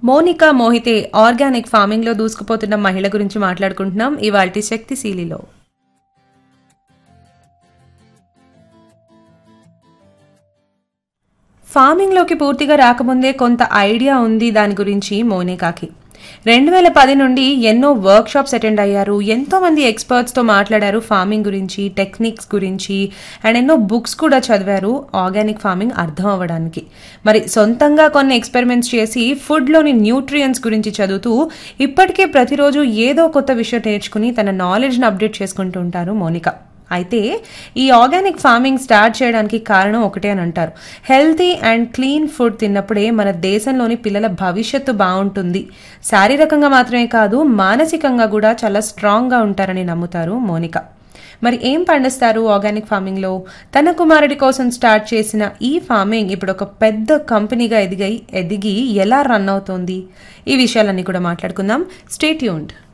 Monika Mohite organic farming లో దూసుకుపోతున్న మహిళ గురించి మాట్లాడుకుంటున్నాం ఇవాల్టి శక్తిశీలిలో ఫార్మింగ్ లోకి పూర్తిగా రాకముందే కొంత ఐడియా ఉంది దాని గురించి మోనికాకి రెండు వేల పది నుండి ఎన్నో వర్క్ షాప్స్ అటెండ్ అయ్యారు ఎంతో మంది ఎక్స్పర్ట్స్తో మాట్లాడారు ఫార్మింగ్ గురించి టెక్నిక్స్ గురించి అండ్ ఎన్నో బుక్స్ కూడా చదివారు ఆర్గానిక్ ఫార్మింగ్ అర్థం అవ్వడానికి మరి సొంతంగా కొన్ని ఎక్స్పెరిమెంట్స్ చేసి ఫుడ్లోని న్యూట్రియన్స్ గురించి చదువుతూ ఇప్పటికే ప్రతిరోజు ఏదో కొత్త విషయం నేర్చుకుని తన నాలెడ్జ్ని అప్డేట్ చేసుకుంటూ ఉంటారు మోనికా అయితే ఈ ఆర్గానిక్ ఫార్మింగ్ స్టార్ట్ చేయడానికి కారణం ఒకటే అని అంటారు హెల్తీ అండ్ క్లీన్ ఫుడ్ తిన్నప్పుడే మన దేశంలోని పిల్లల భవిష్యత్తు బాగుంటుంది శారీరకంగా మాత్రమే కాదు మానసికంగా కూడా చాలా స్ట్రాంగ్గా ఉంటారని నమ్ముతారు మోనిక మరి ఏం పండిస్తారు ఆర్గానిక్ ఫార్మింగ్లో తన కుమారుడి కోసం స్టార్ట్ చేసిన ఈ ఫార్మింగ్ ఇప్పుడు ఒక పెద్ద కంపెనీగా ఎదిగి ఎదిగి ఎలా రన్ అవుతోంది ఈ విషయాలన్నీ కూడా మాట్లాడుకుందాం స్టేట్యూన్డ్